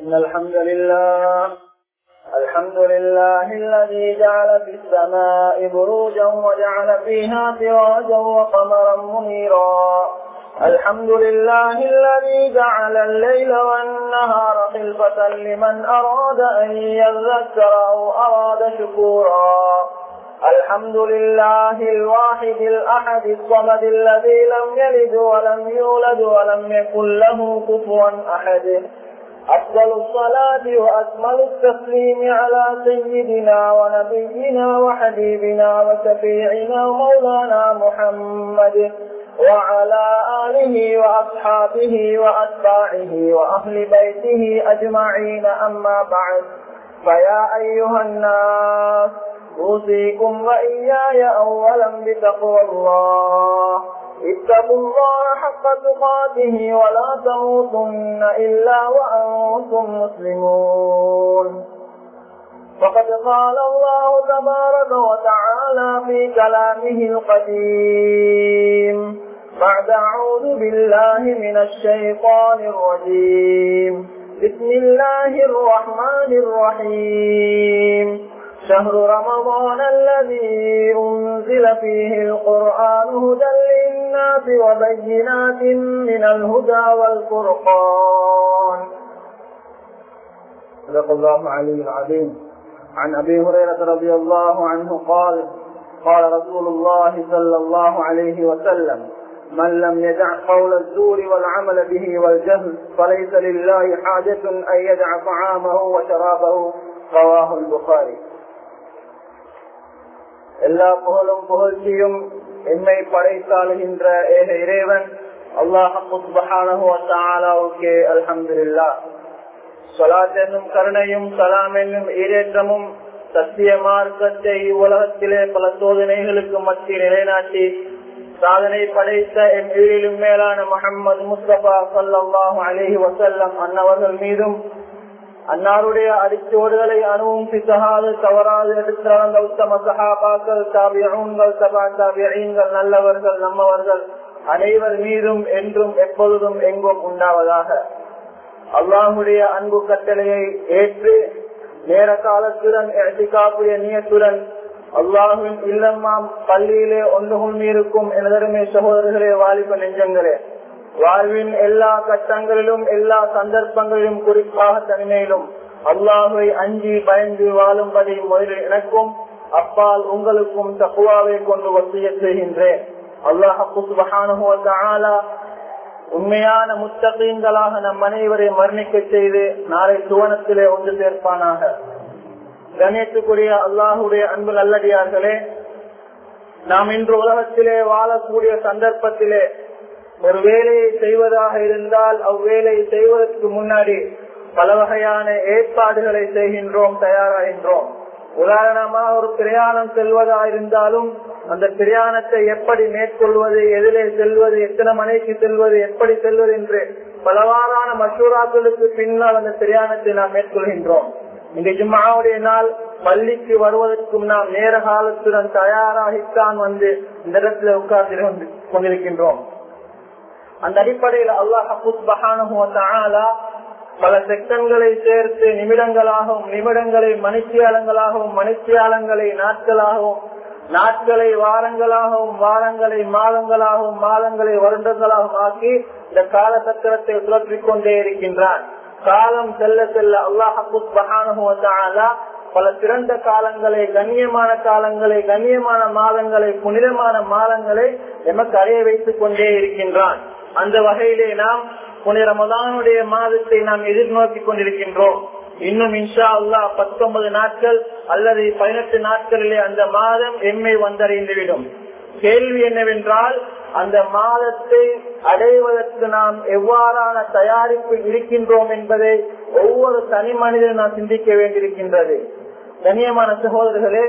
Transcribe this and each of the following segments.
إن الحمد لله الحمد لله الذي جعل في السماء بروجا وجعل فيها سراجا وقمرا منيرا الحمد لله الذي جعل الليل والنهار خلفة لمن أراد أن يذكر أو أراد شكورا الحمد لله الواحد الأحد الصمد الذي لم يلد ولم يولد ولم يكن له كفوا أحد أفضل الصلاة وأكمل التسليم على سيدنا ونبينا وحبيبنا وشفيعنا ومولانا محمد وعلى آله وأصحابه وأتباعه وأهل بيته أجمعين أما بعد فيا أيها الناس أوصيكم وإياي أولا بتقوى الله اتقوا الله حق تقاته ولا تموتن إلا وأنتم مسلمون فقد قال الله تبارك وتعالى في كلامه القديم بعد أعوذ بالله من الشيطان الرجيم بسم الله الرحمن الرحيم شهر رمضان الذي أنزل فيه القرآن هدى للناس وبينات من الهدى والفرقان صدق الله العلي العظيم عن أبي هريرة رضي الله عنه قال قال رسول الله صلى الله عليه وسلم من لم يدع قول الزور والعمل به والجهل فليس لله حاجة أن يدع طعامه وشرابه رواه البخاري எல்லா புகழும் புகழ்ச்சியும் எம்மை படைத்தாளுகின்ற ஏக இறைவன் அல்லாஹுக்கே அல்ஹம்துல்லா சொலாத் என்னும் கருணையும் சலாம் என்னும் ஈரேற்றமும் சத்திய மார்க்கத்தை உலகத்திலே பல சோதனைகளுக்கு மத்திய நிலைநாட்டி சாதனை படைத்த என் உயிரிலும் மேலான முகமது முஸ்தபா சல்லாஹு அலஹி வசல்லம் அன்னவர்கள் மீதும் அன்னாருடைய அடிச்சோடுகளை அணுவும் பிசகாது தவறாது எடுத்து நடந்த உத்தம சகாபாக்கள் தாபியங்கள் சபா தாபியங்கள் நல்லவர்கள் நம்மவர்கள் அனைவர் மீதும் என்றும் எப்பொழுதும் எங்கும் உண்டாவதாக அல்லாஹுடைய அன்பு கட்டளையை ஏற்று நேர காலத்துடன் காப்புடைய நியத்துடன் அல்லாஹுவின் இல்லம்மாம் பள்ளியிலே ஒன்று இருக்கும் எனதருமே சகோதரர்களே வாலிப நெஞ்சங்களே வாழ்வின் எல்லா கட்டங்களிலும் எல்லா சந்தர்ப்பங்களிலும் குறிப்பாக தனிமையிலும் அல்லாஹுவை அஞ்சி பயந்து வாழும்படி முதலில் எனக்கும் அப்பால் உங்களுக்கும் தக்குவாவை கொண்டு வசிய செய்கின்றேன் அல்லாஹு உண்மையான முத்தகங்களாக நம் அனைவரை மரணிக்க செய்து நாளை சுவனத்திலே ஒன்று சேர்ப்பானாக கணேற்றுக்குரிய அல்லாஹுடைய அன்பு நல்லடியார்களே நாம் இன்று உலகத்திலே வாழக்கூடிய சந்தர்ப்பத்திலே ஒரு வேலையை செய்வதாக இருந்தால் அவ்வேலையை செய்வதற்கு முன்னாடி பல வகையான ஏற்பாடுகளை செய்கின்றோம் தயாராகின்றோம் உதாரணமாக ஒரு பிரயாணம் செல்வதா இருந்தாலும் அந்த பிரயாணத்தை எப்படி மேற்கொள்வது எதிலே செல்வது எத்தனை மனைக்கு செல்வது எப்படி செல்வது என்று பலவாறான மசூராக்களுக்கு பின்னால் அந்த பிரயாணத்தை நாம் மேற்கொள்கின்றோம் இந்த ஜும்மாவுடைய நாள் பள்ளிக்கு வருவதற்கும் நாம் நேர காலத்துடன் தயாராகித்தான் வந்து இந்த இடத்துல உட்கார்ந்து கொண்டிருக்கின்றோம் அந்த அடிப்படையில் அல்லாஹ் பல செக்ஷன்களை சேர்த்து நிமிடங்களாகவும் நிமிடங்களை மணிச்சியாலங்களாகவும் மணிச்சியாலங்களை நாட்களாகவும் நாட்களை வாரங்களாகவும் வாரங்களை மாதங்களாகவும் மாதங்களை வருடங்களாகவும் ஆக்கி இந்த கால சக்கரத்தை சுழற்றிக் கொண்டே இருக்கின்றான் காலம் செல்ல செல்ல அல்லாஹ் பல சிறந்த காலங்களை கண்ணியமான காலங்களை கண்ணியமான மாதங்களை புனிதமான மாதங்களை எமக்கு அறிய வைத்துக் கொண்டே இருக்கின்றான் அந்த வகையிலே நாம் புனித ரமதானுடைய மாதத்தை நாம் எதிர்நோக்கி கொண்டிருக்கின்றோம் இன்னும் இன்ஷா அல்லா பத்தொன்பது நாட்கள் அல்லது பதினெட்டு நாட்களிலே அந்த மாதம் எம்மை வந்தடைந்துவிடும் கேள்வி என்னவென்றால் அந்த மாதத்தை அடைவதற்கு நாம் எவ்வாறான தயாரிப்பு இருக்கின்றோம் என்பதை ஒவ்வொரு தனி மனிதனும் நாம் சிந்திக்க வேண்டியிருக்கின்றது கண்ணியமான சகோதரர்களே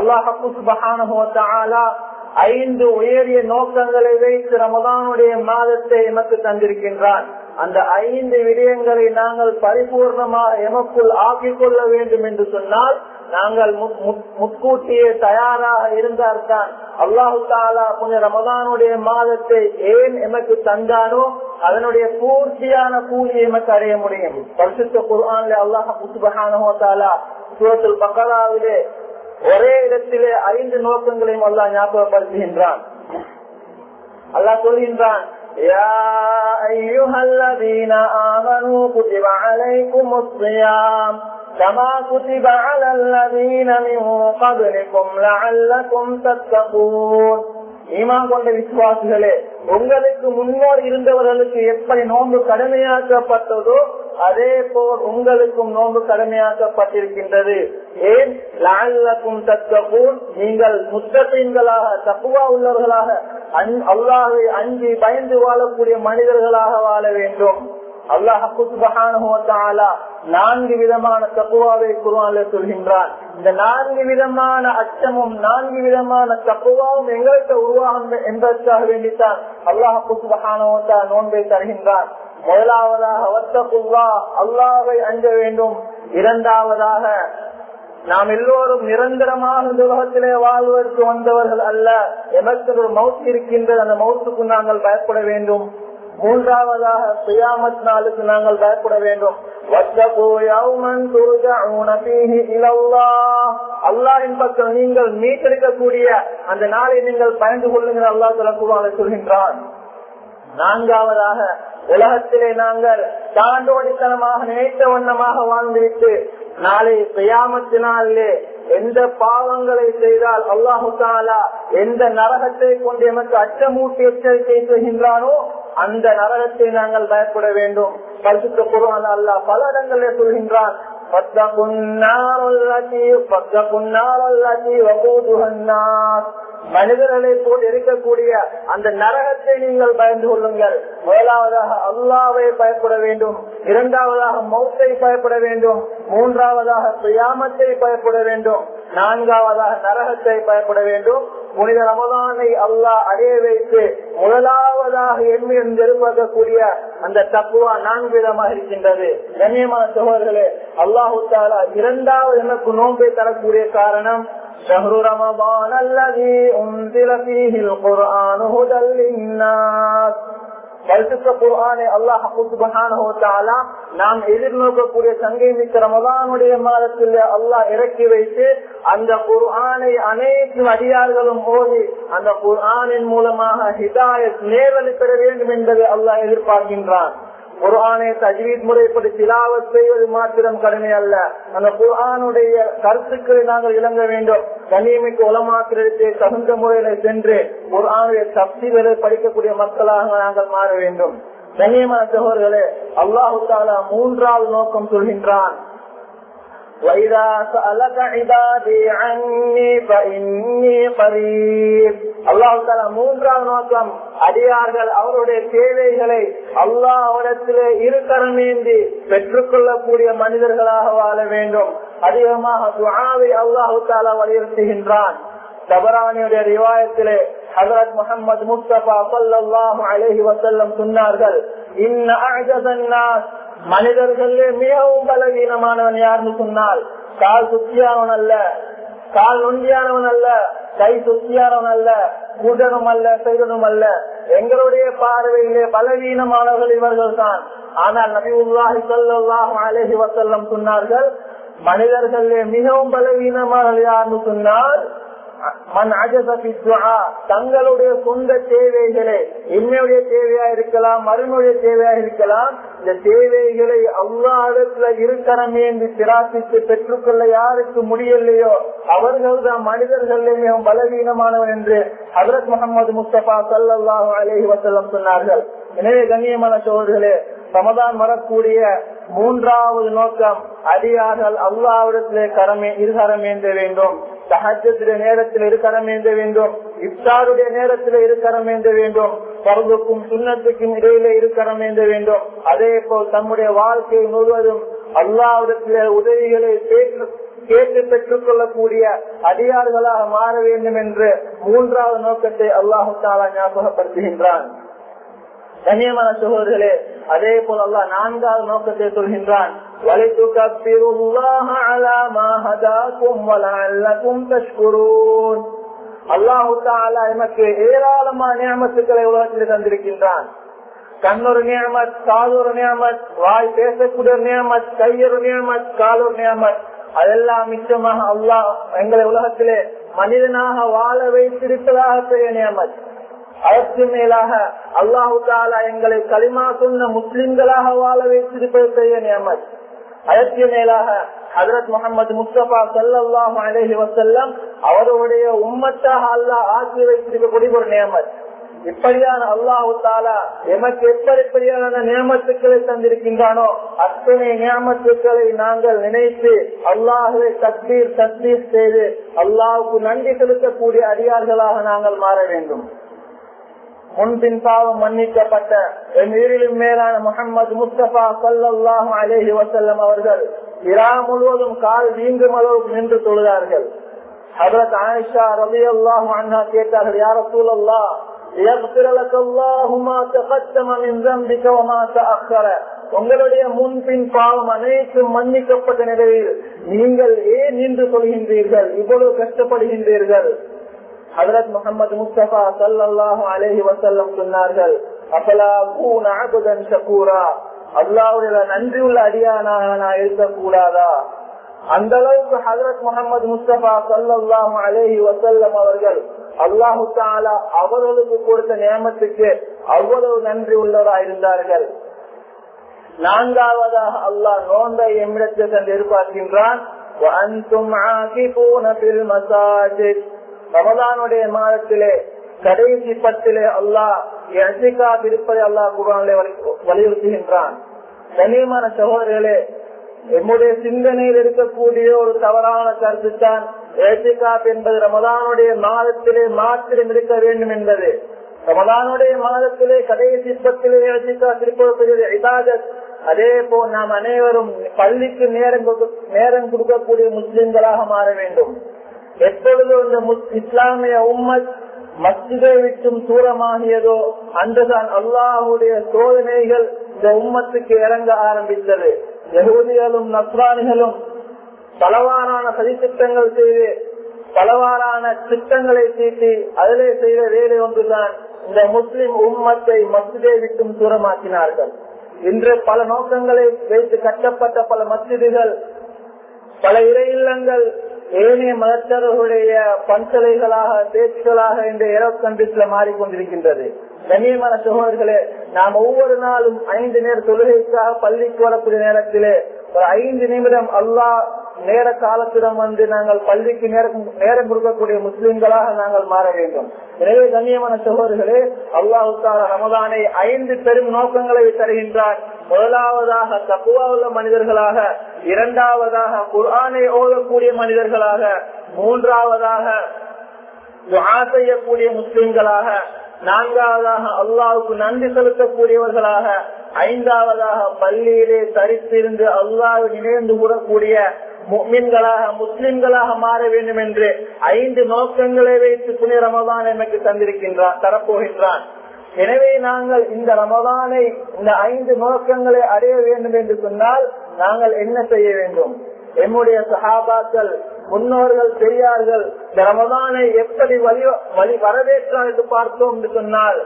அல்லாஹூ ஐந்து உயரிய நோக்கங்களை வைத்து ரமதானுடைய மாதத்தை எமக்கு தந்திருக்கின்றான் அந்த ஐந்து விடயங்களை நாங்கள் பரிபூர்ணமாக எமக்குள் ஆக்கிக் கொள்ள வேண்டும் என்று சொன்னால் நாங்கள் முத்- முத்- முன்கூட்டியே தயாராக இருந்தால்தான் அல்லாஹு தாலா கொஞ்சம் ரமதானுடைய மாதத்தை ஏன் எமக்கு தந்தானோ அதனுடைய பூர்த்தியான கூலி எமக்கு அடைய முடியும் பரிசுத்த குர்ஆன்ல அல்லாஹ் சுபஹானஹு வ தஆலா சூரத்துல் பக்கராவிலே ஒரே இடத்திலே ஐந்து நோக்கங்களையும் அல்லாஹ் ஞாபகப்படுத்துகின்றான் அல்லாஹ் சொல்கின்றான் يا أيها الذين آمنوا كتب عليكم الصيام كما كتب على الذين من قبلكم لعلكم تتقون ஈமான் கொண்ட விசுவாசிகளே உங்களுக்கு முன்னோர் இருந்தவர்களுக்கு எப்படி நோன்பு கடமையாக்கப்பட்டதோ அதே போல் உங்களுக்கும் நோன்பு கடமையாக்கப்பட்டிருக்கின்றது ஏன் லால்லக்கும் தத்தபூன் நீங்கள் முத்தீன்களாக தப்புவா உள்ளவர்களாக அன்- அல்லாஹை அஞ்சி பயந்து வாழக்கூடிய மனிதர்களாக வாழ வேண்டும் அல்லாஹாலா நான்கு விதமான தப்புவாவை குருவால சொல்கின்றான் இந்த நான்கு விதமான அச்சமும் நான்கு விதமான தப்புவாவும் எங்களுக்கு உருவாகும் என்பதற்காக வேண்டித்தான் அல்லாஹாலா நோன்பை தருகின்றான் முதலாவதாக வத்தகுல்லா அல்லாவை அஞ்ச வேண்டும் இரண்டாவதாக நாம் எல்லோரும் நிரந்தரமாக இந்த உலகத்திலே வாழ்வதற்கு வந்தவர்கள் அல்ல எமக்கு ஒரு மவுத் இருக்கின்றது அந்த மவுத்துக்கு நாங்கள் பயப்பட வேண்டும் மூன்றாவதாக சுயாமத் நாளுக்கு நாங்கள் பயப்பட வேண்டும் அல்லாஹின் பக்கம் நீங்கள் மீட்டெடுக்கக்கூடிய அந்த நாளை நீங்கள் பயந்து கொள்ளுங்கள் அல்லா தலக்குவாங்க சொல்கின்றான் நான்காவதாக உலகத்திலே நாங்கள் தாண்டோடித்தனமாக நினைத்த வண்ணமாக வாழ்ந்துவிட்டு நாளை செய்யாமத்தினாலே எந்த பாவங்களை செய்தால் அல்லாஹு தாலா எந்த நரகத்தை கொண்டு எமக்கு அச்சமூட்டி எச்சரிக்கை செய்கின்றானோ அந்த நரகத்தை நாங்கள் பயப்பட வேண்டும் பரிசுத்த குருவான அல்லாஹ் பல இடங்களில் சொல்கின்றான் فاتقوا النار التي فاتقوا النار التي وقودها الناس மனிதர்களை போல் இருக்கக்கூடிய அந்த நரகத்தை நீங்கள் பயந்து கொள்ளுங்கள் முதலாவதாக அல்லாவை பயப்பட வேண்டும் இரண்டாவதாக மௌத்தை பயப்பட வேண்டும் மூன்றாவதாக சுயாமத்தை பயப்பட வேண்டும் நான்காவதாக நரகத்தை பயப்பட வேண்டும் புனித ரமதானை அல்லாஹ் அடைய வைத்து முதலாவதாக எண்மையிலிருந்து எதிர்பார்க்கக்கூடிய அந்த தப்புவா நான்கு விதமாக இருக்கின்றது கண்ணியமான சகோதரர்களே அல்லாஹு தாலா இரண்டாவது எனக்கு நோன்பை தரக்கூடிய காரணம் شهر رمضان الذي أنزل فيه القرآن هدى للناس பரிசுத்த குர்ஆனை அல்லாஹ் சுபஹானஹு நாம் எதிர்நோக்கக்கூடிய சங்கை மிக்க ரமதானுடைய மாதத்தில் அல்லாஹ் இறக்கி வைத்து அந்த குர்ஆனை அனைத்து அடியார்களும் ஓதி அந்த குர்ஆனின் மூலமாக ஹிதாயத் நேரலை பெற வேண்டும் என்பதை அல்லாஹ் எதிர்பார்க்கின்றான் குர்ஆனை தஜ்வீத் முறைப்படி திலாவத் செய்வது மாத்திரம் கடமை அல்ல அந்த குர்ஆனுடைய கருத்துக்களை நாங்கள் இழங்க வேண்டும் கண்ணியமிக்க உலமாக்கிரத்தை தகுந்த முறையில சென்று குர்ஆனுடைய தப்சிகளை படிக்கக்கூடிய மக்களாக நாங்கள் மாற வேண்டும் கண்ணியமான சகோதரர்களே அல்லாஹு தாலா மூன்றாவது நோக்கம் சொல்கின்றான் وإذا سألك عبادي عني فإني قريب அல்லாஹு தாலா மூன்றாம் நோக்கம் அடியார்கள் அவருடைய தேவைகளை அல்லாஹிடத்திலே இருக்கரமேந்தி பெற்றுக் கொள்ளக்கூடிய மனிதர்களாக வாழ வேண்டும் அதிகமாக துஆவை அல்லாஹு தாலா வலியுறுத்துகின்றான் தபரானியுடைய ரிவாயத்திலே ஹசரத் முகமது முஸ்தபா சல்லாஹு அலஹி வசல்லம் சொன்னார்கள் இன்ன அஜதன்னாஸ் மனிதர்களே மிகவும் பலவீனமானவன் யாருன்னு சொன்னால் கால் சுத்தியானவன் அல்ல கால் நொண்டியானவன் அல்ல கை சுத்தியானவன் அல்ல குடனும் அல்ல செய்தனும் அல்ல எங்களுடைய பார்வையிலே பலவீனமானவர்கள் இவர்கள் தான் ஆனால் நபி உல்லாஹி சல்லாஹு அலஹி வசல்லம் சொன்னார்கள் மனிதர்களே மிகவும் பலவீனமானவர்கள் யாருன்னு சொன்னால் மண் தங்களுடைய சொந்த தேவைகளை இன்மையுடைய தேவையா இருக்கலாம் மறுமையுடைய தேவையா இருக்கலாம் இந்த தேவைகளை அல்லாடத்துல இருக்கணுமே என்று பிரார்த்தித்து பெற்றுக்கொள்ள யாருக்கு முடியலையோ அவர்கள் தான் மனிதர்கள் மிகவும் பலவீனமானவர் என்று ஹசரத் முகமது முஸ்தபா சல்லாஹூ அலஹி வசல்லம் சொன்னார்கள் எனவே கண்ணியமான சோழர்களே ரமதான் வரக்கூடிய மூன்றாவது நோக்கம் அடியார்கள் அல்லாவிடத்திலே கரமே இருகரம் ஏந்த வேண்டும் சகஜத்திலே நேரத்தில் இருக்கரம் ஏந்த வேண்டும் இப்தாருடைய நேரத்தில் இருக்கரம் ஏந்த வேண்டும் பருவுக்கும் சுண்ணத்துக்கும் இடையிலே இருக்கரம் ஏந்த வேண்டும் அதே போல் தம்முடைய வாழ்க்கை முழுவதும் அல்லாவிடத்திலே உதவிகளை கேட்டு பெற்றுக் கொள்ளக்கூடிய அடியார்களாக மாற வேண்டும் என்று மூன்றாவது நோக்கத்தை அல்லாஹு தாலா ஞாபகப்படுத்துகின்றான் கண்ணியமான சகோதரர்களே அதே போல அல்லா நான்காவது நோக்கத்தை சொல்கின்றான் ولتكبروا الله على ما هداكم ولعلكم تشكرون அல்லாஹு தாலா எமக்கு ஏராளமான நியமத்துக்களை உலகத்தில் தந்திருக்கின்றான் கண்ணொரு நியமத் காதொரு நியமத் வாய் பேசக்கூடிய நியமத் கையொரு நியமத் காலொரு நியமத் அதெல்லாம் நிச்சயமாக அல்லாஹ் எங்களை உலகத்திலே மனிதனாக வாழ வைத்திருப்பதாக பெரிய நியமத் அதற்கு மேலாக அல்லாஹு தாலா எங்களை களிமா சொன்ன முஸ்லிம்களாக வாழ வைத்திருப்பது பெரிய நியமத் அதற்கு மேலாக ஹதரத் முகமது முஸ்தபா சல்லாஹு அலஹி வசல்லம் அவருடைய உம்மத்தாக அல்லாஹ் ஆக்கி வைத்திருக்கக்கூடிய ஒரு நியமத் இப்படியான அல்லாஹு தாலா எமக்கு எப்படிப்படியான நியமத்துக்களை தந்திருக்கின்றானோ அத்தனை நியமத்துக்களை நாங்கள் நினைத்து அல்லாஹுவை தக்பீர் தக்பீர் செய்து அல்லாஹுக்கு நன்றி செலுத்தக்கூடிய அடியார்களாக நாங்கள் மாற வேண்டும் முன்பின் பாவம் மன்னிக்கப்பட்ட என் உயிரிலும் மேலான முகமது முஸ்தபா சல்லாஹு அலேஹி வசல்லம் அவர்கள் இரா முழுவதும் கால் வீங்கும் அளவுக்கு நின்று தொழுதார்கள் ஹதரத் ஆயிஷா ரவி அல்லாஹு அண்ணா கேட்டார்கள் யார சூழல்லா உங்களுடைய முன்பின் பாவம் அனைத்தும் மன்னிக்கப்பட்ட நிலையில் நீங்கள் ஏன் நின்று சொல்கின்றீர்கள் இவ்வளவு கஷ்டப்படுகின்றீர்கள் ஹதரத் முகமது முஸ்தபா சல்லாஹு அலஹி வசல்லம் சொன்னார்கள் அப்பலா பூன் ஆபுதன் ஷக்கூரா அல்லாவுடைய நன்றி உள்ள அடியானாக நான் இருக்கக்கூடாதா அந்த அளவுக்கு ஹதரத் முகமது முஸ்தபா சல்லாஹு அலஹி வசல்லம் அவர்கள் அல்லாஹு தாலா அவர்களுக்கு கொடுத்த நியமத்துக்கு அவ்வளவு நன்றி உள்ளவராக இருந்தார்கள் நான்காவதாக அல்லாஹ் நோன்பை எம்மிடத்தில் சென்று எதிர்பார்க்கின்றான் ரமதானுடைய மாதத்திலே கடைசி பத்திலே அல்லாஹ் இருப்பதை அல்லாஹ் குரானிலே வலியுறுத்துகின்றான் கண்ணியமான சகோதரர்களே எம்முடைய சிந்தனையில் இருக்கக்கூடிய ஒரு தவறான கருத்து தான் ஏசிகாப் என்பது ரமதானுடைய மாதத்திலே மாத்திரம் இருக்க வேண்டும் என்பது ரமதானுடைய மாதத்திலே கடைசி பத்திலே ஏசிகாப் இருப்பது இபாதத் அதே போல் நாம் அனைவரும் பள்ளிக்கு நேரம் நேரம் கொடுக்கக்கூடிய முஸ்லிம்களாக மாற வேண்டும் எப்பொழுது இந்த இஸ்லாமிய உம்மத் மஸ்ஜிதை விட்டும் தூரமாகியதோ அன்றுதான் அல்லாஹுடைய சோதனைகள் இந்த உம்மத்துக்கு இறங்க ஆரம்பித்தது யகுதிகளும் நஸ்ரானிகளும் பலவாறான சதித்திட்டங்கள் செய்து பலவாறான திட்டங்களை தீட்டி அதிலே செய்த வேலை ஒன்றுதான் இந்த முஸ்லிம் உம்மத்தை மஸ்ஜிதை விட்டும் தூரமாக்கினார்கள் இன்று பல நோக்கங்களை வைத்து கட்டப்பட்ட பல மஸ்ஜிதுகள் பல இறை இல்லங்கள் ஏனைய மதத்தவர்களுடைய பஞ்சலைகளாக பேச்சுகளாக இந்த இரவு கண்டிஸ்ல மாறிக்கொண்டிருக்கின்றது கண்ணியமான சகோதரர்களே நாம் ஒவ்வொரு நாளும் ஐந்து நேர தொழுகைக்காக பள்ளிக்கு வரக்கூடிய நேரத்திலே ஒரு ஐந்து நிமிடம் அல்லாஹ் நேர காலத்திடம் வந்து நாங்கள் பள்ளிக்கு நேரம் நேரம் கொடுக்கக்கூடிய முஸ்லிம்களாக நாங்கள் மாற வேண்டும் எனவே கண்ணியமான சகோதரர்களே அல்லாஹு ரமதானை ஐந்து பெரும் நோக்கங்களை தருகின்றார் முதலாவதாக தப்புவா உள்ள மனிதர்களாக இரண்டாவதாக குர்ஆனை ஓதக்கூடிய மனிதர்களாக மூன்றாவதாக துஆ செய்யக்கூடிய முஸ்லிம்களாக நான்காவதாக அல்லாவுக்கு நன்றி செலுத்தக்கூடியவர்களாக ஐந்தாவதாக பள்ளியிலே தரித்திருந்து அல்லாஹ் நினைந்து கூறக்கூடிய மீன்களாக முஸ்லிம்களாக மாற வேண்டும் என்று ஐந்து நோக்கங்களை வைத்து புனித ரமதான் எனக்கு தந்திருக்கின்றான் தரப்போகின்றான் எனவே நாங்கள் இந்த ரமதானை இந்த ஐந்து நோக்கங்களை அடைய வேண்டும் என்று சொன்னால் நாங்கள் என்ன செய்ய வேண்டும் எம்முடைய சகாபாக்கள் முன்னோர்கள் பெரியார்கள் இந்த ரமதானை எப்படி வழி வழி வரவேற்றார் என்று பார்த்தோம் என்று சொன்னால்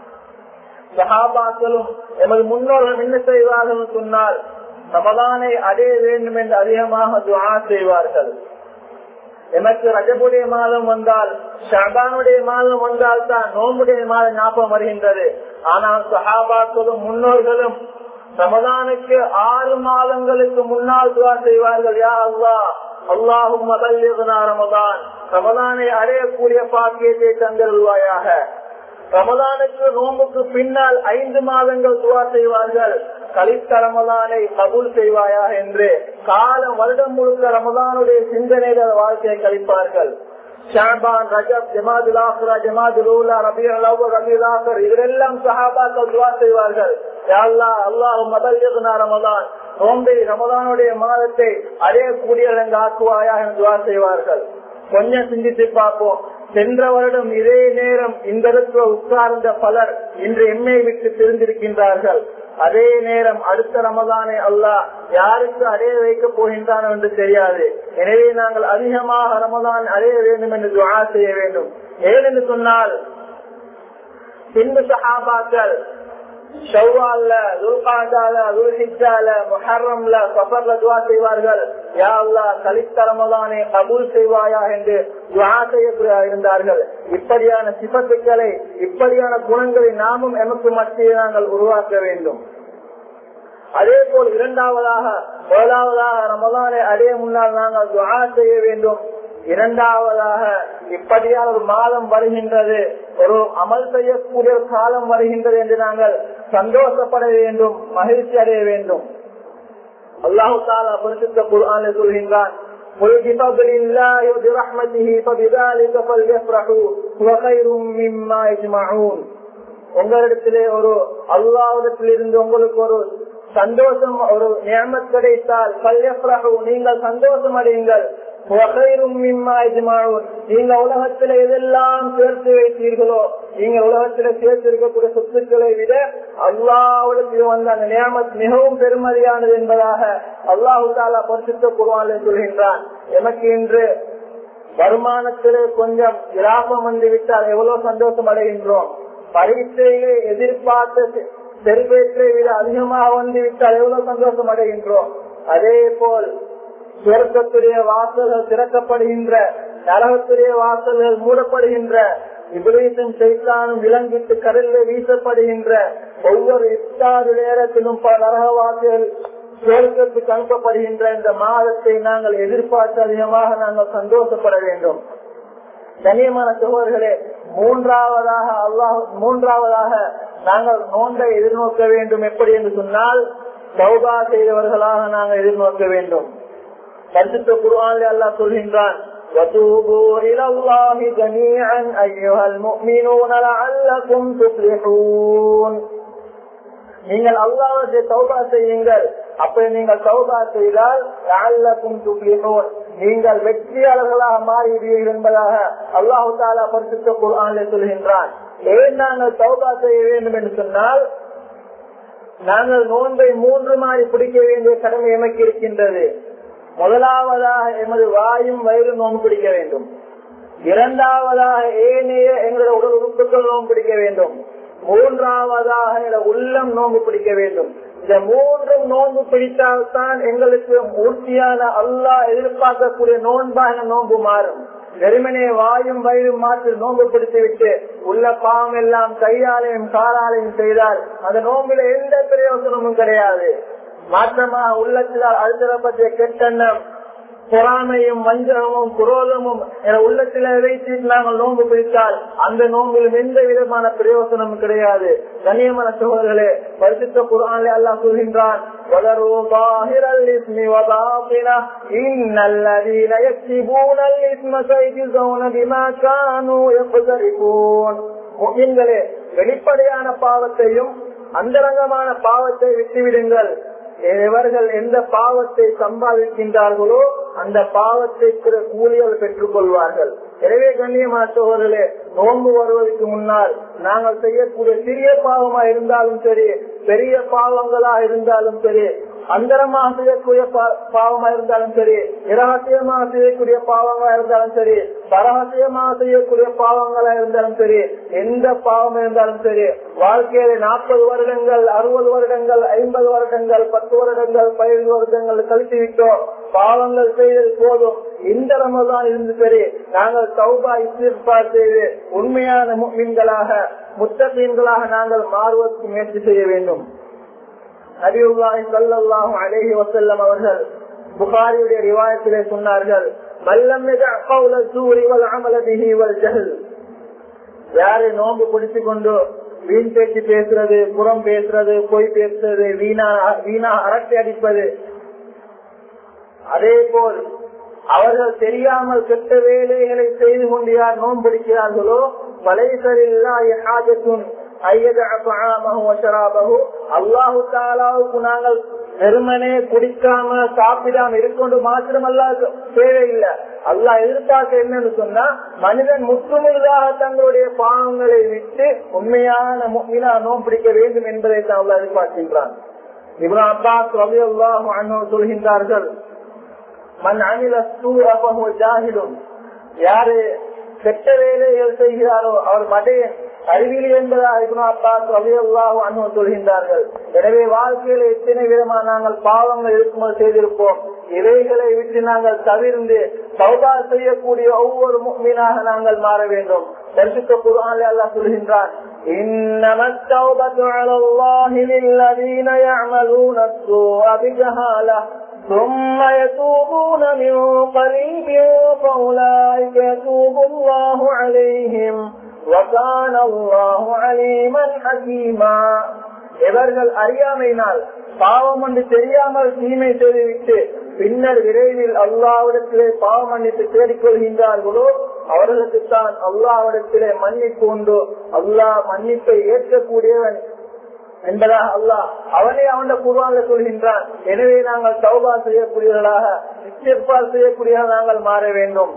சகாபாக்களும் எமது முன்னோர்கள் என்ன செய்வார்கள் என்று சொன்னால் ரமதானை அடைய வேண்டும் என்று அதிகமாக துவா செய்வார்கள் எமக்கு ரஜபுடைய மாதம் வந்தால் ஷபானுடைய மாதம் வந்தால் தான் நோம்புடைய மாதம் ஞாபகம் வருகின்றது ஆனால் சஹாபாக்களும் முன்னோர்களும் ரமதானுக்கு ஆறு மாதங்களுக்கு முன்னால் துவா செய்வார்கள் யா அல்லா அல்லாஹும் ரமதான் ரமதானை அடையக்கூடிய பாக்கியத்தை தந்தருவாயாக ரமதானுக்கு நோம்புக்கு பின்னால் ஐந்து மாதங்கள் துவா செய்வார்கள் கலித்த ரமதானை கபூல் செய்வாயா என்று காலம் வருடம் முழுக்க ரமதானுடைய சிந்தனைகள் வாழ்க்கையை கழிப்பார்கள் ஷாபான் ரஜப் ஜமாதுல் ஆக்ரா ஜமாதுல் ஊலா ரபி அல்லாஹ் ரபி ஆக்கர் இதெல்லாம் சஹாபாக்கள் துவா செய்வார்கள் அல்லாஹ் அல்லாஹ் மதல்னா ரமதான் நோம்பை ரமதானுடைய மாதத்தை அடையக்கூடிய ஆக்குவாயா என்று துவா செய்வார்கள் கொஞ்சம் சிந்தித்து பார்ப்போம் சென்ற வருடம் இதே நேரம் இந்த இடத்துல உட்கார்ந்த பலர் இன்று எம்மை விட்டு தெரிந்திருக்கின்றார்கள் அதே நேரம் அடுத்த ரமதானை அல்லாஹ் யாருக்கு அடைய வைக்க போகின்றான் என்று தெரியாது எனவே நாங்கள் அதிகமாக ரமதான் அடைய வேண்டும் என்று துவா செய்ய வேண்டும் ஏனென்று சொன்னால் பின்பு சஹாபாக்கள் ஷவ்வால்ல துல்காஜால துல்ஹிஜால முஹர்ரம்ல சஃபர்ல துவா செய்வார்கள் யா அல்லா கலித்த ரமதானை கபூல் செய்வாயா என்று துவா செய்யக்கூடிய இருந்தார்கள் இப்படியான சிபத்துக்களை இப்படியான குணங்களை நாமும் எமக்கு மத்தியில் நாங்கள் உருவாக்க வேண்டும் அதே போல் இரண்டாவதாக முதலாவதாக ரமதானை அடைய முன்னால் நாங்கள் துவா செய்ய வேண்டும் இரண்டாவதாக இப்படியான ஒரு மாதம் வருகின்றது ஒரு அமல் செய்யக்கூடிய ஒரு காலம் வருகின்றது என்று நாங்கள் சந்தோஷப்பட வேண்டும் மகிழ்ச்சி அடைய வேண்டும் அல்லாஹு தாலா பரிசுத்த குர்ஆனை சொல்கின்றான் قل بفضل الله وبرحمته فبذلك فليفرحوا هو خير مما يجمعون உங்களிடத்திலே ஒரு அல்லாவிடத்திலிருந்து உங்களுக்கு ஒரு சந்தோஷம் ஒரு நியமத் கிடைத்தால் பல்யப்ரகு நீங்கள் சந்தோஷம் அடையுங்கள் நீங்க உலகத்துல எதெல்லாம் சேர்த்து வைத்தீர்களோ நீங்க உலகத்துல சேர்த்து இருக்கக்கூடிய சொத்துக்களை விட அல்லாவுக்கு வந்த அந்த நியமத் மிகவும் பெருமதியானது என்பதாக அல்லாஹு தாலா பரிசுத்த குருவான சொல்கின்றான் எனக்கு இன்று வருமானத்திலே கொஞ்சம் இலாபம் வந்து விட்டால் எவ்வளவு சந்தோஷம் அடைகின்றோம் பரீட்சையை எதிர்பார்த்த செல்வேற்றை விட அதிகமாக வந்து விட்டால் எவ்வளவு சந்தோஷம் அடைகின்றோம் அதே போல் சுவர்க்கத்துடைய வாசல்கள் திறக்கப்படுகின்ற நரகத்துடைய வாசல்கள் மூடப்படுகின்ற இபிலேசும் செய்தானும் விலங்கிட்டு கடலில் வீசப்படுகின்ற ஒவ்வொரு இஃப்தாறு நேரத்திலும் பல நரகவாசிகள் சுவர்க்கத்துக்கு அனுப்பப்படுகின்ற இந்த மாதத்தை நாங்கள் எதிர்பார்த்து அதிகமாக நாங்கள் சந்தோஷப்பட வேண்டும் கண்ணியமான சகோதரர்களே மூன்றாவதாக அல்லாஹ் மூன்றாவதாக நாங்கள் நோன்பை எதிர்நோக்க வேண்டும் எப்படி என்று சொன்னால் சௌபா செய்தவர்களாக நாங்கள் எதிர்நோக்க வேண்டும் பரிசுத்த குருவானில் அல்லாஹ் சொல்கின்றான் وتوبوا إلى الله جميعا أيها المؤمنون لعلكم تفلحون நீங்கள் அல்லாவுடைய சௌபா செய்யுங்கள் அப்படி நீங்கள் சௌபா செய்தால் லஅல்லக்கும் துஃப்லிஹூன் நீங்கள் வெற்றியாளர்களாக மாறிவிடுவீர்கள் என்பதாக அல்லாஹு தாலா பரிசுத்த குர்ஆனில் சொல்கின்றான் ஏன் நாங்கள் சௌபா செய்ய வேண்டும் என்று சொன்னால் நாங்கள் நோன்பை மூன்று மாறி பிடிக்க வேண்டிய கடமை எமக்கு இருக்கின்றது முதலாவதாக எமது வாயும் வயிறு நோன்பு பிடிக்க வேண்டும் இரண்டாவதாக ஏனைய எங்களுடைய உடல் உறுப்புகள் நோன்பு பிடிக்க வேண்டும் மூன்றாவதாக எங்களோட உள்ளம் நோன்பு பிடிக்க வேண்டும் இந்த மூன்றும் நோன்பு பிடித்தால்தான் எங்களுக்கு பூர்த்தியான அல்லாஹ் எதிர்பார்க்கக்கூடிய நோன்பாக நோன்பு மாறும் வெறுமனே வாயும் வயிறும் மாற்றி நோன்பு பிடித்து விட்டு உள்ள பாவம் எல்லாம் கையாலையும் காலாலையும் செய்தால் அந்த நோம்பில எந்த பிரயோசனமும் கிடையாது மாற்றமா உள்ளத்தினால் அழுத்தப்பட்ட கெட்டெண்ணம் பொறாமையும் வஞ்சகமும் குரோதமும் என உள்ளத்தில வைத்து நாங்கள் நோன்பு பிடித்தால் அந்த நோம்பிலும் எந்த விதமான பிரயோசனமும் கிடையாது கண்ணியமான சகோதரர்களே பரிசுத்த குரானிலே அல்லாஹ் சொல்கின்றான் وَذَرُوا ظَاهِرَ الْإِثْمِ وَبَاطِنَهُ إِنَّ الَّذِينَ يَكْسِبُونَ الْإِثْمَ سَيَجْزَوْنَ بِمَا كَانُوا يَقْتَرِفُونَ முஃமின்களே வெளிப்படையான பாவத்தையும் அந்தரங்கமான பாவத்தை விட்டுவிடுங்கள் எவர்கள் எந்த பாவத்தை சம்பாதிக்கின்றார்களோ அந்த பாவத்தை பிற கூலிகள் பெற்றுக் கொள்வார்கள் எனவே கண்ணியமான சோழர்களே நோன்பு வருவதற்கு முன்னால் நாங்கள் செய்யக்கூடிய சிறிய பாவமா இருந்தாலும் சரி பெரிய பாவங்களா இருந்தாலும் சரி அந்தரமாக செய்யக்கூடிய பாவமா இருந்தாலும் சரி இரகசியமாக செய்யக்கூடிய பாவங்களா இருந்தாலும் சரி பரகசியமாக செய்யக்கூடிய பாவங்களா இருந்தாலும் சரி எந்த பாவம் இருந்தாலும் சரி வாழ்க்கையில நாற்பது வருடங்கள் அறுபது வருடங்கள் ஐம்பது வருடங்கள் பத்து வருடங்கள் பதினைந்து வருடங்கள் கழித்து விட்டோம் பாவங்கள் செய்தது போதும் இந்த ரமதான் இருந்து சரி நாங்கள் சௌபா இஸ்திஃபா செய்து உண்மையான மீன்களாக முத்தீன்களாக நாங்கள் மாறுவதற்கு முயற்சி செய்ய வேண்டும் நபியுல்லாஹி ஸல்லல்லாஹு அலைஹி வஸல்லம் அவர்கள் புகாரியுடைய ரிவாயத்திலே சொன்னார்கள் மல்லம் கௌல சூரி வல் அமல பிஹி வல் ஜஹல் யாரை நோன்பு பிடிச்சு கொண்டு வீண் பேச்சு பேசுறது புறம் பேசுறது பொய் பேசுறது வீணா வீணா அரட்டை அடிப்பது அதே போல் அவர்கள் தெரியாமல் கெட்ட வேலைகளை செய்து கொண்டு யார் நோன்படிக்கிறார்களோ வலைசரில்லா அல்லாஹு தாலாவுக்கு நாங்கள் வெறுமனே குடிக்காம சாப்பிடாம இருக்கொண்டு மாத்திரமல்ல தேவையில்லை அல்லா எதிர்பார்க்க என்னன்னு சொன்னா மனிதன் முற்றுமுழுதாக தங்களுடைய பாவங்களை விட்டு உண்மையான முக்மினா நோம் பிடிக்க வேண்டும் என்பதை தான் அல்லா எதிர்பார்க்கின்றான் இப்ரா அப்பாஸ் ரவி அல்லாஹ் சொல்கின்றார்கள் மண் அணில சூரபகு ஜாகிடும் யாரு கெட்ட வேலைகள் செய்கிறாரோ அவர் மடையன் அறிவியல் என்பதாக அப்பாஸ் அலியல்லாஹு அனு சொல்கின்றார்கள் எனவே வாழ்க்கையில எத்தனை விதமா நாங்கள் பாவங்கள் இருக்கும்போது செய்திருப்போம் இவைகளை விட்டு நாங்கள் தவிர்ந்து சௌதா செய்யக்கூடிய ஒவ்வொரு மீனாக நாங்கள் மாற வேண்டும் பரிசுத்த குரான் அல்லாஹ் சொல்கின்றான் إنما التوبة على الله للذين يعملون السوء بجهالة ثم يتوبون من قريب فأولئك يتوب الله عليهم وكان الله عليما حكيما எவர்கள் அறியாமையினால் பாவம் என்று தெரியாமல் தீமை செய்துவிட்டு பின்னர் விரைவில் அல்லாவிடத்திலே பாவ மன்னிப்பு தேடிக்கொள்கின்றார்களோ அவர்களுக்குத்தான் அல்லாவிடத்திலே மன்னிப்பு உண்டு அல்லாஹ் மன்னிப்பை ஏற்கக்கூடியவன் என்பதாக அல்லாஹ் அவனே அவன குருவாங்க சொல்கின்றான் எனவே நாங்கள் சௌபா செய்யக்கூடியவர்களாக நிச்சயப்பால் செய்யக்கூடியவர்கள் நாங்கள் மாற வேண்டும்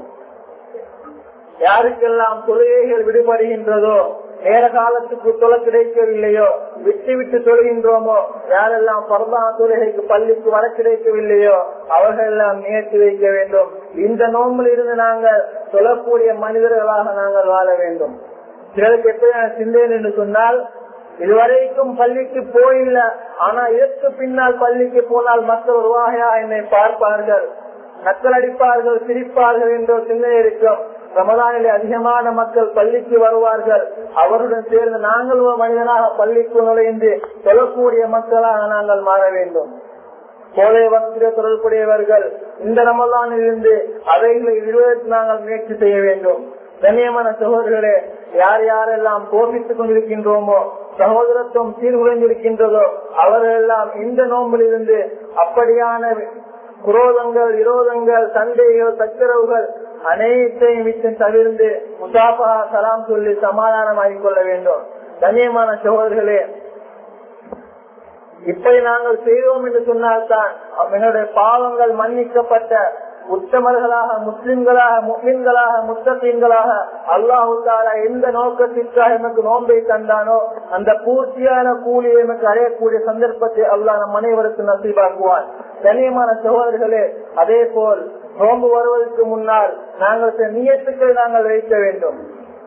யாருக்கெல்லாம் தொழுகைகள் விடுபடுகின்றதோ நேர காலத்துக்கு தொலை கிடைக்கவில்லையோ விட்டு விட்டு தொழுகின்றோமோ யாரெல்லாம் பரதா தொழுகைக்கு பள்ளிக்கு வர கிடைக்கவில்லையோ அவர்கள் எல்லாம் நியர்த்தி வைக்க வேண்டும் இந்த நோம்பில் இருந்து நாங்கள் சொல்லக்கூடிய மனிதர்களாக நாங்கள் வாழ வேண்டும் சிலருக்கு எப்படியான சிந்தனை என்று சொன்னால் இதுவரைக்கும் பள்ளிக்கு போயில்ல ஆனா இதற்கு பின்னால் பள்ளிக்கு போனால் மக்கள் ஒரு வகையா என்னை பார்ப்பார்கள் நக்கல் அடிப்பார்கள் சிரிப்பார்கள் என்ற சிந்தனை இருக்கும் ரமதானிலே அதிகமான மக்கள் பள்ளிக்கு வருவார்கள் அவருடன் சேர்ந்து நாங்கள் ஒரு மனிதனாக பள்ளிக்கு நுழைந்து சொல்லக்கூடிய மக்களாக நாங்கள் மாற வேண்டும் கோலை வஸ்திர தொடர்புடையவர்கள் இந்த ரமதானில் இருந்து அவைகளை விடுவதற்கு நாங்கள் முயற்சி செய்ய வேண்டும் கண்ணியமான சகோதரர்களே யார் யாரெல்லாம் கோபித்துக் கொண்டிருக்கின்றோமோ சகோதரத்துவம் சீர்குலைந்திருக்கின்றதோ அவர்களெல்லாம் இந்த நோம்பில் இருந்து அப்படியான குரோதங்கள் விரோதங்கள் சண்டைகள் சச்சரவுகள் அனைத்தையும் விட்டு தவிர்ந்து முசாபா சலாம் சொல்லி சமாதானமாகிக் கொள்ள வேண்டும் கண்ணியமான சகோதரர்களே இப்படி நாங்கள் செய்தோம் என்று சொன்னால்தான் என்னுடைய பாவங்கள் மன்னிக்கப்பட்ட உத்தமர்களாக முஸ்லிம்களாக முஸ்லிம்களாக முத்தீன்களாக அல்லாஹு தாலா எந்த நோக்கத்திற்காக எமக்கு நோன்பை தந்தானோ அந்த பூர்த்தியான கூலியை எமக்கு அடையக்கூடிய சந்தர்ப்பத்தை அல்லாஹ் நம் அனைவருக்கு நசீபாக்குவான் கண்ணியமான சகோதரர்களே அதே போல் நோன்பு வருவதற்கு முன்னால் நாங்கள் சில நியத்துக்களை நாங்கள் வைக்க வேண்டும்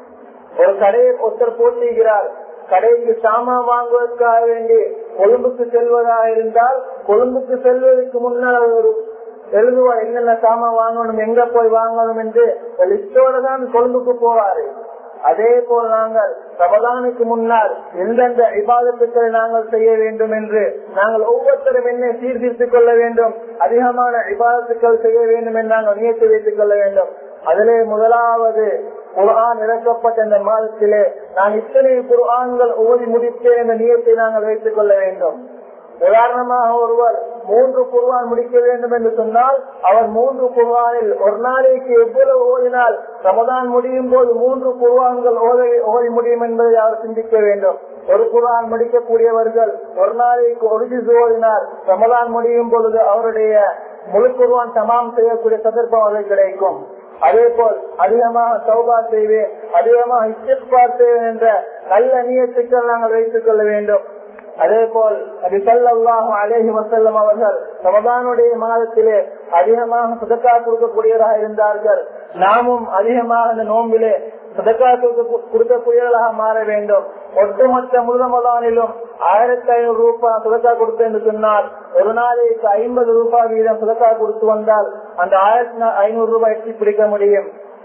ஒரு கடையை ஒருத்தர் போட்டுகிறார் கடைக்கு சாமான் வாங்குவதற்காக வேண்டி கொழும்புக்கு செல்வதாக இருந்தால் கொழும்புக்கு செல்வதற்கு முன்னால் ஒரு எழுதுவார் என்னென்ன சாமான் வாங்கணும் எங்க போய் வாங்கணும் என்று லிஸ்டோட தான் கொழும்புக்கு போவாரு அதே போல் நாங்கள் ரமதானுக்கு முன்னால் எந்தெந்த விவாதத்துக்களை நாங்கள் செய்ய வேண்டும் என்று நாங்கள் ஒவ்வொருத்தரும் என்ன சீர்திருத்திக் கொள்ள வேண்டும் அதிகமான விவாதத்துக்கள் செய்ய வேண்டும் என்று நாங்கள் நியத்து வைத்துக் கொள்ள வேண்டும் அதிலே முதலாவது குரான் இறக்கப்பட்ட இந்த மாதத்திலே நான் இத்தனை குரான்கள் ஓதி முடித்தேன் என்ற நியத்தை நாங்கள் வைத்துக் கொள்ள வேண்டும் உதாரணமாக ஒருவர் மூன்று குர்வான் முடிக்க வேண்டும் என்று சொன்னால் அவர் மூன்று குர்வானில் ஒரு நாளைக்கு எவ்வளவு ஓதினால் ரமதான் முடியும் போது மூன்று குர்வான்கள் ஓதி முடியும் என்பதை அவர் சிந்திக்க வேண்டும் ஒரு குர்ஆன் முடிக்கக்கூடியவர்கள் ஒரு நாளைக்கு ஒரு ஜிஸ் ஓதினார் ரமதான் முடியும் பொழுது அவருடைய முழு குர்வான் தமாம் செய்யக்கூடிய சந்தர்ப்பம் அது கிடைக்கும் அதே போல் அதிகமாக சௌபா செய்வேன் அதிகமாக இஸ்திஃபார் செய்வேன் என்ற நல்ல நியத்துக்கள் நாங்கள் வைத்துக் கொள்ள வேண்டும் அதே போல் அல்லாஹும் அலேஹி வசல்லம் அவர்கள் ரமதானுடைய மாதத்திலே அதிகமாக சுதக்கா கொடுக்கக்கூடியவராக இருந்தார்கள் நாமும் அதிகமாக இந்த நோம்பிலே சுதக்கா கொடுக்கக்கூடியவர்களாக மாற வேண்டும் ஒட்டுமொத்த முழுமதானிலும் ஆயிரத்தி ஐநூறு ரூபாய் சுதக்கா கொடுத்து என்று சொன்னால் ஒரு நாளைக்கு ஐம்பது ரூபாய் வீதம் சுதக்கா கொடுத்து வந்தால் அந்த ஆயிரத்தி ஐநூறு ரூபாய் எட்டி பிடிக்க முடியும்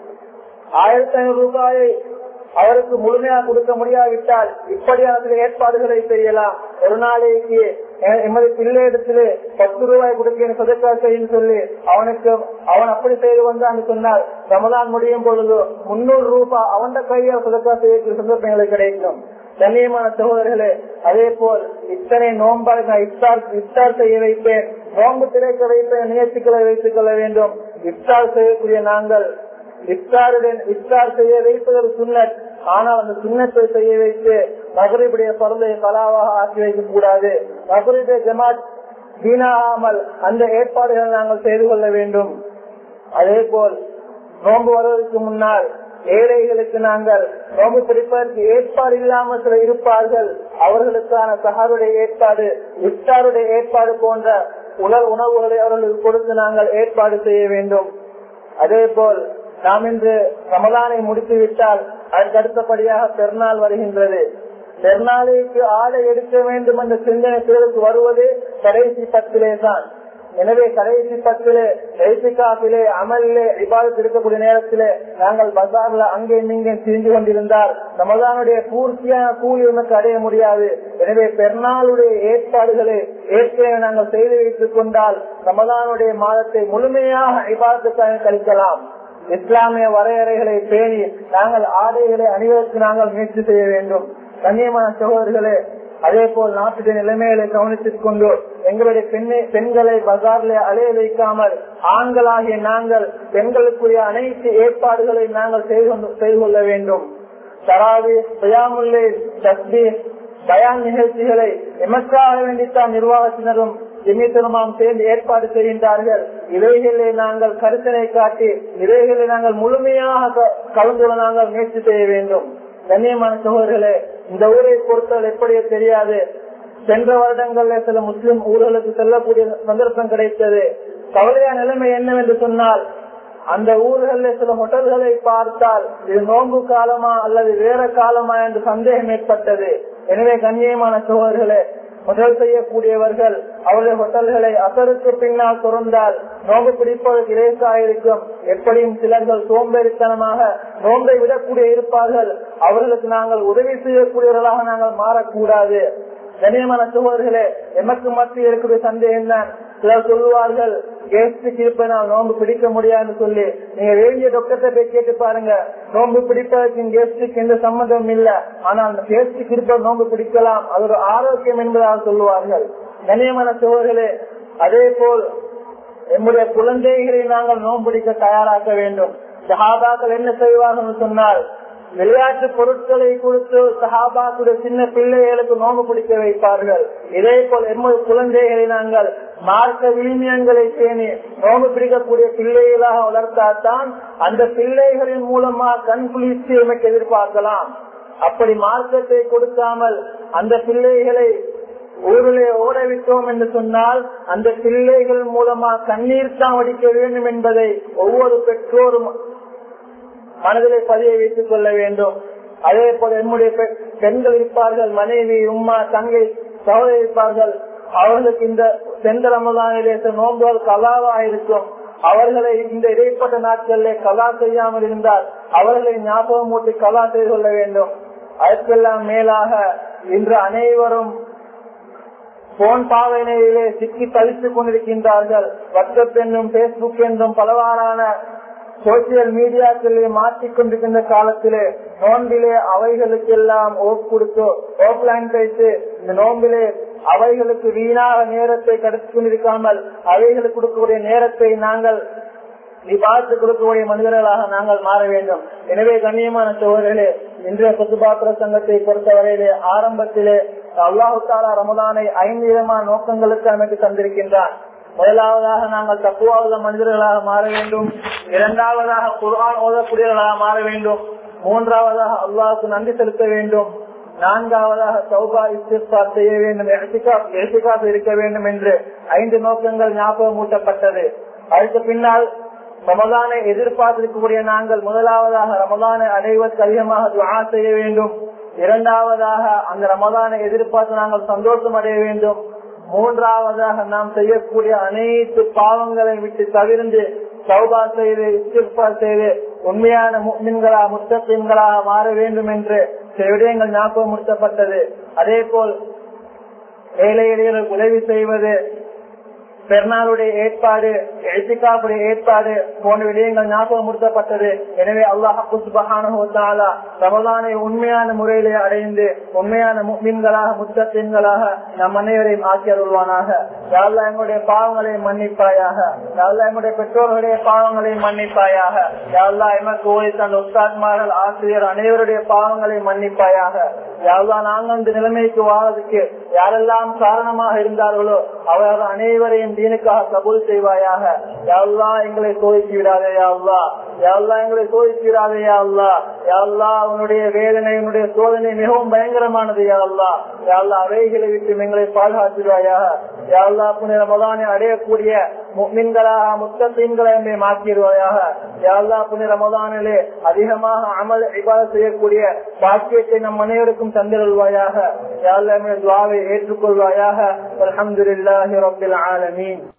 ஆயிரத்தி ஐநூறு ரூபாயை அவருக்கு முழுமையா கொடுக்க முடியாவிட்டால் இப்படியான சில ஏற்பாடுகளை செய்யலாம் ஒரு நாளைக்கு எமது பிள்ளையிடத்திலே பத்து ரூபாய் கொடுக்க சதக்கா செய்யும் சொல்லி அவனுக்கு அவன் அப்படி செய்து வந்தான்னு சொன்னால் ரமதான் முடியும் பொழுது முன்னூறு ரூபாய் அவன் கையால் சதக்கா செய்யக்கூடிய சந்தர்ப்பங்களுக்கு கிடைக்கும் கண்ணியமான சகோதரர்களே அதே போல் இத்தனை நோம்பாக நான் இஃப்தார் இஃப்தார் செய்ய வைப்பேன் நோம்பு திரைக்க வைப்பேன் நியத்துக்களை வைத்துக் கொள்ள வேண்டும் இஃப்தார் செய்யக்கூடிய நாங்கள் இஃப்தாருடன் இஃப்தார் செய்ய வைப்பது சுண்ணத் ஆனால் அந்த சுண்ணத்தை செய்ய வைத்து மகரிபுடைய பருந்தை கலாவாக ஆக்கி வைக்க கூடாது மகரிபுடைய ஜமாத் வீணாகாமல் அந்த ஏற்பாடுகளை நாங்கள் செய்து கொள்ள வேண்டும் அதே போல் நோன்பு வருவதற்கு முன்னால் ஏழைகளுக்கு நாங்கள் நோம்பு பிடிப்பதற்கு ஏற்பாடு இல்லாமல் சில இருப்பார்கள் அவர்களுக்கான சகாருடைய ஏற்பாடு இஃப்தாருடைய ஏற்பாடு போன்ற உணர் உணவுகளை அவர்களுக்கு கொடுத்து நாங்கள் ஏற்பாடு செய்ய வேண்டும் அதே போல் நாம் இன்று ரமலானை முடித்து விட்டால் அதற்கு அடுத்தபடியாக பெருநாள் வருகின்றது பெருநாளைக்கு ஆடை எடுக்க வேண்டும் என்ற சிந்தனை பேருக்கு வருவது கடைசி பத்திலே தான் எனவே கடைசி பத்திலே எழுத்துக்காப்பிலே அமலிலே விவாதத்தில் இருக்கக்கூடிய நேரத்திலே நாங்கள் பசார்ல அங்கே இங்கே திரிந்து கொண்டிருந்தால் ரமதானுடைய பூர்த்தியான கூலி உனக்கு அடைய முடியாது எனவே பெருநாளுடைய ஏற்பாடுகளை ஏற்கனவே நாங்கள் செய்து வைத்துக் கொண்டால் ரமதானுடைய மாதத்தை முழுமையாக விவாதத்துக்காக கழிக்கலாம் இஸ்லாமிய வரையறைகளை பேணி நாங்கள் ஆடைகளை அணிவதற்கு நாங்கள் முயற்சி செய்ய வேண்டும் கண்ணியமான சகோதரர்களே அதே போல் நாட்டுடைய நிலைமைகளை கவனித்துக் கொண்டு எங்களுடைய பெண்ணை பெண்களை பஜார்ல அலைய வைக்காமல் ஆண்களாகிய நாங்கள் பெண்களுக்குரிய அனைத்து ஏற்பாடுகளை நாங்கள் செய்து கொள்ள வேண்டும் தராவி பயாமுல்லே தஸ்பி பயான் நிகழ்ச்சிகளை எமக்காக வேண்டித்தான் நிர்வாகத்தினரும் ஜெமித்தனமாம் சேர்ந்து ஏற்பாடு செய்கின்றார்கள் இவைகளை நாங்கள் கருத்தனை காட்டி இவைகளை நாங்கள் முழுமையாக கலந்துள்ள நாங்கள் முயற்சி செய்ய வேண்டும் கண்ணியமான சகோதரர்களே இந்த ஊரை பொறுத்தவரை எப்படியோ தெரியாது சென்ற வருடங்கள்ல சில முஸ்லிம் ஊர்களுக்கு செல்லக்கூடிய சந்தர்ப்பம் கிடைத்தது கவலையான நிலைமை என்னவென்று சொன்னால் அந்த ஊர்கள்ல சில ஹோட்டல்களை பார்த்தால் இது நோன்பு காலமா அல்லது வேற காலமா என்று சந்தேகம் ஏற்பட்டது எனவே கண்ணியமான சகோதரர்களே முதல் செய்யக்கூடியவர்கள் அவருடைய ஹோட்டல்களை அசருக்கு பின்னால் திறந்தால் நோம்பு பிடிப்பதற்கு இலேசாயிருக்கும் எப்படியும் சிலர்கள் சோம்பேறித்தனமாக நோன்பை விடக்கூடிய இருப்பார்கள் அவர்களுக்கு நாங்கள் உதவி செய்யக்கூடியவர்களாக நாங்கள் மாறக்கூடாது கண்ணியமான சகோதரர்களே எமக்கு மத்திய இருக்கக்கூடிய சந்தேகம் தான் சிலர் சொல்லுவார்கள் கேஸ்டிக் இருப்பதனால் நோன்பு பிடிக்க முடியாதுன்னு சொல்லி நீங்க வேண்டிய டாக்டர்கிட்ட போய் கேட்டு பாருங்க நோன்பு பிடிப்பதற்கு கேஸ்டிக் எந்த சம்மந்தம் இல்ல ஆனால் கேஸ்டிக் இருப்பது நோன்பு பிடிக்கலாம் அது ஒரு ஆரோக்கியம் என்பதாக சொல்லுவார்கள் கண்ணியமான சகோதரர்களே அதே போல் நம்முடைய குழந்தைகளை நாங்கள் நோன்பு பிடிக்க தயாராக்க வேண்டும் சஹாபாக்கள் என்ன செய்வார்கள் சொன்னால் விளையாட்டு பொருட்களை கொடுத்து சஹாபாக்குடைய சின்ன பிள்ளைகளுக்கு நோம்பு பிடிக்க வைப்பார்கள் இதே போல் எம்மது குழந்தைகளை நாங்கள் மார்க்க விழுமியங்களை பேணி நோம்பு பிடிக்கக்கூடிய பிள்ளைகளாக வளர்த்தால்தான் அந்த பிள்ளைகளின் மூலமா கண் குளிர்ச்சி எமக்கு எதிர்பார்க்கலாம் அப்படி மார்க்கத்தை கொடுக்காமல் அந்த பிள்ளைகளை ஊரிலே ஓட விட்டோம் என்று சொன்னால் அந்த பிள்ளைகள் மூலமா கண்ணீர் தான் வடிக்க வேண்டும் என்பதை ஒவ்வொரு பெற்றோரும் மனதிலே பதிய வைத்துக் கொள்ள வேண்டும் அதே போல என்னுடைய பெண்கள் இருப்பார்கள் மனைவி உம்மா தங்கை சகோதரி இருப்பார்கள் அவர்களுக்கு இந்த சென்ற ரமதானிலே நோன்புகள் கலாவா இருக்கும் அவர்களை இந்த இடைப்பட்ட நாட்களிலே கலா செய்யாமல் இருந்தால் அவர்களை ஞாபகம் ஊட்டி கலா செய்து கொள்ள வேண்டும் அதற்கெல்லாம் மேலாக இன்று அனைவரும் போன் பாவனையிலே சிக்கி தவித்துக் கொண்டிருக்கின்றார்கள் வாட்ஸ்அப் என்றும் பேஸ்புக் என்றும் பலவாறான சோசியல் மீடியாக்களிலே மாற்றிக் கொண்டிருக்கின்ற காலத்திலே நோன்பிலே அவைகளுக்கு எல்லாம் ஓப் கொடுத்து ஓப்லைன் வைத்து இந்த நோன்பிலே அவைகளுக்கு வீணாக நேரத்தை கடத்தி கொண்டிருக்காமல் அவைகளுக்கு கொடுக்கக்கூடிய நேரத்தை நாங்கள் நீ பார்த்து கொடுக்கக்கூடிய மனிதர்களாக நாங்கள் மாற வேண்டும் எனவே கண்ணியமான சோழர்களே இன்றைய சொத்துபாத்திர சங்கத்தை பொறுத்தவரையிலே ஆரம்பத்திலே அல்லாஹு தாலா ரமதானை ஐந்து விதமான நோக்கங்களுக்கு அமைத்து தந்திருக்கின்றான் முதலாவதாக நாங்கள் தப்புவாத மனிதர்களாக மாற வேண்டும் இரண்டாவதாக குர்ஆன் ஓதக்கூடியவர்களாக மாற வேண்டும் மூன்றாவதாக அல்லாஹுக்கு நன்றி செலுத்த வேண்டும் நான்காவதாக சௌபா இஸ்திஃபார் செய்ய வேண்டும் எழுத்துக்காக இருக்க வேண்டும் என்று ஐந்து நோக்கங்கள் ஞாபகம் ஊட்டப்பட்டது அதுக்கு பின்னால் ரமதானை எதிர்பார்த்திருக்கக்கூடிய நாங்கள் முதலாவதாக ரமதானை அடைவதற்கு அதிகமாக துவா செய்ய வேண்டும் இரண்டாவதாக அந்த ரமதானை எதிர்பார்த்து நாங்கள் சந்தோஷம் அடைய வேண்டும் மூன்றாவதாக நாம் செய்யக்கூடிய அனைத்து பாவங்களை விட்டு தவிர்ந்து சௌபா செய்து இஸ்திஃபா செய்து உண்மையான முக்மின்களா முத்தத்தின்களாக மாற வேண்டும் என்று சில விடயங்கள் ஞாபகம் முடுத்தப்பட்டது அதே போல் ஏழை எளியர்களுக்கு உதவி செய்வது பெருநாளுடைய ஏற்பாடு எழுத்துக்காப்புடைய ஏற்பாடு போன்ற விடயங்கள் ஞாபகப்படுத்தப்பட்டது எனவே அல்லாஹு சுபஹானா ரமலானை உண்மையான முறையிலே அடைந்து உண்மையான மீன்களாக முத்தத்தின்களாக நம் அனைவரையும் ஆக்கி அருள்வானாக யாழ்லா எங்களுடைய பாவங்களை மன்னிப்பாயாக யாழ்லா எங்களுடைய பெற்றோர்களுடைய பாவங்களை மன்னிப்பாயாக யாழ்லா எமக்கு ஓய்த்த அந்த உஸ்தாத்மார்கள் ஆசிரியர் அனைவருடைய பாவங்களை மன்னிப்பாயாக யாழ்லா நாங்கள் இந்த நிலைமைக்கு வாழ்றதுக்கு யாரெல்லாம் காரணமாக இருந்தார்களோ அவர்கள் அனைவரையும் தீனுக்காக கபூல் செய்வாயாக யாழ்லா எங்களை சோதித்து விடாதே யாழ்லா யாழ்லா எங்களை சோதித்து விடாதே யாழ்லா யாழ்லா உன்னுடைய வேதனை உன்னுடைய சோதனை மிகவும் பயங்கரமானது யாழ்லா யாழ்லா அவைகளை விட்டு எங்களை பாதுகாத்துவாயாக யாழ்லா புனித மதானை அடையக்கூடிய மின்களாக முத்தீன்களை மாற்றிடுவாயாக யாழ்லா புனித மதானிலே அதிகமாக அமல் இபாத செய்யக்கூடிய பாக்கியத்தை நம் அனைவருக்கும் தந்திருவாயாக யாழ்லா துவாவை ஏற்றுக்கொள்வாயாக அலமதுல்லாஹி ரபில் ஆலமீன்